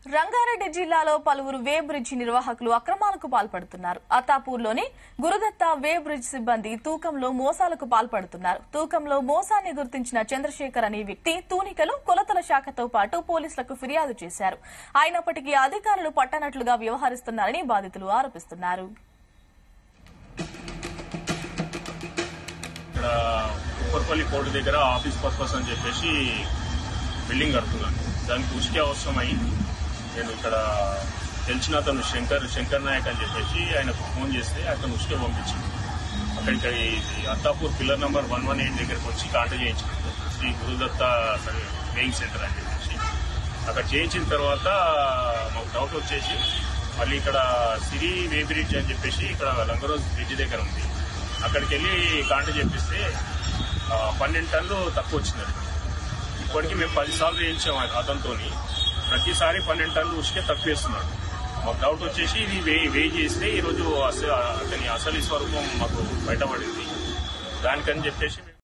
రంగారెడ్డి జిల్లాలో పలువురు వే బ్రిడ్జి నిర్వాహకులు అక్రమాలకు పాల్పడుతున్నారు అతాపూర్లోని గురుదత్త వే బ్రిడ్జ్ సిబ్బంది తూకంలో మోసాలకు పాల్పడుతున్నారు తూకంలో మోసాన్ని గుర్తించిన చంద్రశేఖర్ అనే వ్యక్తి తూనికలో కొలతల శాఖతో పాటు పోలీసులకు ఫిర్యాదు చేశారు అయినప్పటికీ అధికారులు పట్టనట్లుగా వ్యవహరిస్తున్నారని బాధితులు ఆరోపిస్తున్నారు ఇక్కడ ఉప్పర్పల్లి కోర్టు దగ్గర ఆఫీస్ పర్పస్ అని చెప్పేసి బిల్డింగ్ కడుతున్నాను దానికి ఉచికి అవసరమై నేను ఇక్కడ తెలిసిన అతను శంకర్ శంకర్ నాయక్ అని చెప్పేసి ఆయనకు ఫోన్ చేస్తే అతను ఉచికే పంపించింది అక్కడికి ఇది Attapur pillar number one one eight దగ్గరికి వచ్చి కాంటాక్ట్ చేయించుకుంటాం శ్రీ గురుదత్త వేయింగ్ సెంటర్ అని చెప్పేసి అక్కడ చేయించిన తర్వాత మాకు డౌట్ వచ్చేసి మళ్ళీ ఇక్కడ సిరి వే బ్రిడ్జ్ అని చెప్పేసి ఇక్కడ లంగరోజ్ బ్రిడ్జ్ దగ్గర ఉంది అక్కడికి వెళ్ళి కాంటాక్ట్ చేపిస్తే ఆ, పన్నెండు టన్నులు తక్కువ వచ్చిందండి ఇప్పటికీ మేము పది సార్లు వేయించాం అతనితో ప్రతిసారి పన్నెండు టన్నులు ఉచికే తక్కువ వేస్తున్నాడు మాకు డౌట్ వచ్చేసి ఇది వే వే చేస్తే ఈరోజు అసలు అతని అసలు స్వరూపం మాకు బయటపడింది దానికని చెప్పేసి మేము